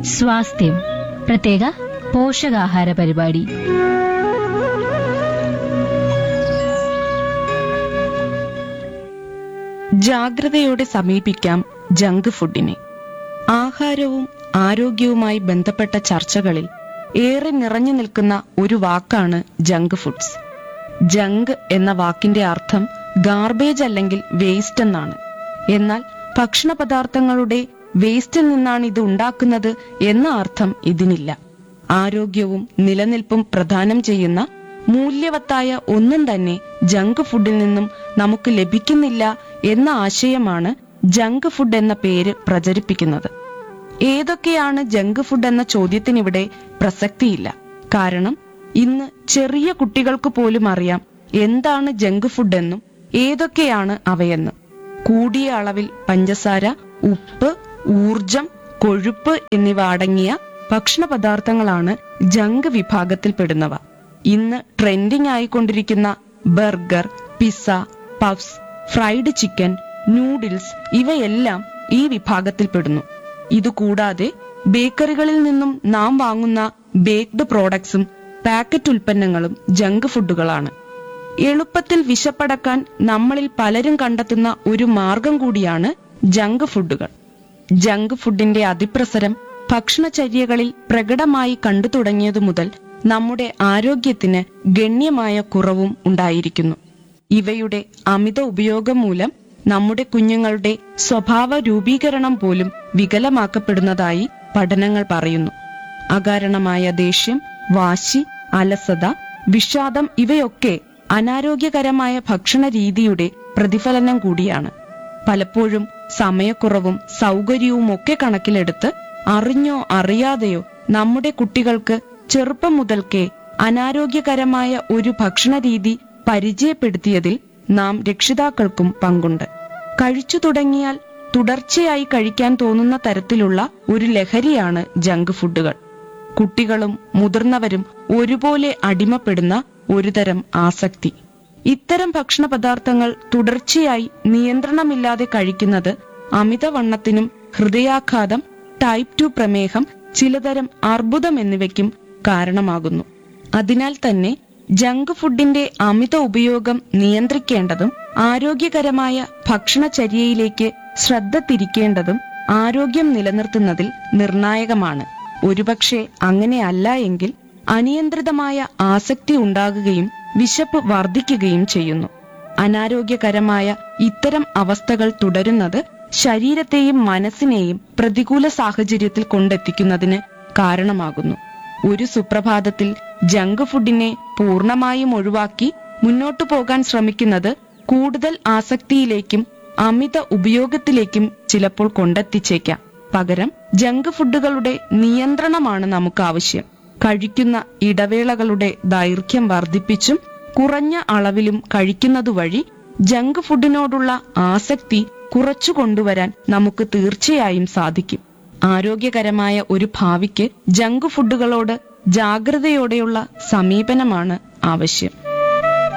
സ്വാസ്ഥ്യം പ്രത്യേക പോഷകാഹാര പരിപാടി ജാഗ്രതയോടെ സമീപിക്കാം ജങ്ക് ഫുഡിനെ ആഹാരവും ആരോഗ്യവുമായി ബന്ധപ്പെട്ട ചർച്ചകളിൽ ഏറെ നിറഞ്ഞു നിൽക്കുന്ന ഒരു വാക്കാണ് ജങ്ക് ഫുഡ്സ് ജങ്ക് എന്ന വാക്കിന്റെ അർത്ഥം ഗാർബേജ് അല്ലെങ്കിൽ വേസ്റ്റ് എന്നാണ് എന്നാൽ ഭക്ഷണ പദാർത്ഥങ്ങളുടെ വേസ്റ്റിൽ നിന്നാണ് ഇത് ഉണ്ടാക്കുന്നത് എന്ന അർത്ഥം ഇതിനില്ല ആരോഗ്യവും നിലനിൽപ്പും പ്രദാനം ചെയ്യുന്ന മൂല്യവത്തായ ഒന്നും തന്നെ ജങ്ക് ഫുഡിൽ നിന്നും നമുക്ക് ലഭിക്കുന്നില്ല എന്ന ആശയമാണ് ജങ്ക് ഫുഡ് എന്ന പേര് പ്രചരിപ്പിക്കുന്നത് ഏതൊക്കെയാണ് ജങ്ക് ഫുഡ് എന്ന ചോദ്യത്തിനിവിടെ പ്രസക്തിയില്ല കാരണം ഇന്ന് ചെറിയ കുട്ടികൾക്ക് പോലും അറിയാം എന്താണ് ജങ്ക് ഫുഡ് എന്നും ഏതൊക്കെയാണ് അവയെന്നും കൂടിയ അളവിൽ പഞ്ചസാര ഉപ്പ് ഊർജം കൊഴുപ്പ് എന്നിവ അടങ്ങിയ ഭക്ഷണ പദാർത്ഥങ്ങളാണ് ജങ്ക് വിഭാഗത്തിൽപ്പെടുന്നവ ഇന്ന് ട്രെൻഡിംഗ് ആയിക്കൊണ്ടിരിക്കുന്ന burger pizza puffs fried chicken noodles ഇവയെല്ലാം ഈ വിഭാഗത്തിൽപ്പെടുന്നു ഇതുകൂടാതെ ബേക്കറികളിൽ നിന്നും നാം വാങ്ങുന്ന ബേക്ക്ഡ് പ്രോഡക്ട്സും പാക്കറ്റ് ഉൽപ്പന്നങ്ങളും ജങ്ക് ഫുഡുകളാണ് എളുപ്പത്തിൽ വിശപ്പടക്കാൻ നമ്മളിൽ പലരും കണ്ടെത്തുന്ന ഒരു മാർഗം കൂടിയാണ് ജങ്ക് ഫുഡുകൾ ജങ്ക് ഫുഡിന്റെ അതിപ്രസരം ഭക്ഷണചര്യകളിൽ പ്രകടമായി കണ്ടു തുടങ്ങിയതു മുതൽ നമ്മുടെ ആരോഗ്യത്തിന് ഗണ്യമായ കുറവും ഉണ്ടായിരിക്കുന്നു ഇവയുടെ അമിത ഉപയോഗം മൂലം നമ്മുടെ കുഞ്ഞുങ്ങളുടെ സ്വഭാവ രൂപീകരണം പോലും വികലമാക്കപ്പെടുന്നതായി പഠനങ്ങൾ പറയുന്നു അകാരണമായ ദേഷ്യം വാശി അലസത വിഷാദം ഇവയൊക്കെ അനാരോഗ്യകരമായ ഭക്ഷണ രീതിയുടെ പ്രതിഫലനം കൂടിയാണ് പലപ്പോഴും സമയക്കുറവും സൗകര്യവും ഒക്കെ കണക്കിലെടുത്ത് അറിഞ്ഞോ അറിയാതെയോ നമ്മുടെ കുട്ടികൾക്ക് ചെറുപ്പം മുതൽക്കേ അനാരോഗ്യകരമായ ഒരു ഭക്ഷണ രീതി പരിചയപ്പെടുത്തിയതിൽ നാം രക്ഷിതാക്കൾക്കും പങ്കുണ്ട് കഴിച്ചു തുടങ്ങിയാൽ തുടർച്ചയായി കഴിക്കാൻ തോന്നുന്ന തരത്തിലുള്ള ഒരു ലഹരിയാണ് ജങ്ക് ഫുഡുകൾ കുട്ടികളും മുതിർന്നവരും ഒരുപോലെ അടിമപ്പെടുന്ന ഒരുതരം ആസക്തി ഇത്തരം ഭക്ഷണ പദാർത്ഥങ്ങൾ തുടർച്ചയായി നിയന്ത്രണമില്ലാതെ കഴിക്കുന്നത് അമിതവണ്ണത്തിനും ഹൃദയാഘാതം ടൈപ്പ് ടു പ്രമേഹം ചിലതരം അർബുദം എന്നിവയ്ക്കും കാരണമാകുന്നു അതിനാൽ തന്നെ ജങ്ക് ഫുഡിന്റെ അമിത ഉപയോഗം നിയന്ത്രിക്കേണ്ടതും ആരോഗ്യകരമായ ഭക്ഷണചര്യയിലേക്ക് ശ്രദ്ധ തിരിക്കേണ്ടതും ആരോഗ്യം നിലനിർത്തുന്നതിൽ നിർണായകമാണ് ഒരുപക്ഷെ അങ്ങനെയല്ല എങ്കിൽ അനിയന്ത്രിതമായ ആസക്തി ഉണ്ടാകുകയും വിശപ്പ് വർദ്ധിക്കുകയും ചെയ്യുന്നു അനാരോഗ്യകരമായ ഇത്തരം അവസ്ഥകൾ തുടരുന്നത് ശരീരത്തെയും മനസ്സിനെയും പ്രതികൂല സാഹചര്യത്തിൽ കൊണ്ടെത്തിക്കുന്നതിന് കാരണമാകുന്നു ഒരു സുപ്രഭാതത്തിൽ ജങ്ക് ഫുഡിനെ പൂർണ്ണമായും ഒഴിവാക്കി മുന്നോട്ടു പോകാൻ ശ്രമിക്കുന്നത് കൂടുതൽ ആസക്തിയിലേക്കും അമിത ഉപയോഗത്തിലേക്കും ചിലപ്പോൾ കൊണ്ടെത്തിച്ചേക്കാം പകരം ജങ്ക് ഫുഡുകളുടെ നിയന്ത്രണമാണ് നമുക്ക് ആവശ്യം കഴിക്കുന്ന ഇടവേളകളുടെ ദൈർഘ്യം വർദ്ധിപ്പിച്ചും കുറഞ്ഞ അളവിലും കഴിക്കുന്നതുവഴി ജങ്ക് ഫുഡിനോടുള്ള ആസക്തി കുറച്ചു കൊണ്ടുവരാൻ നമുക്ക് തീർച്ചയായും സാധിക്കും ആരോഗ്യകരമായ ഒരു ഭാവിക്ക് ജങ്ക് ഫുഡുകളോട് ജാഗ്രതയോടെയുള്ള സമീപനമാണ് ആവശ്യം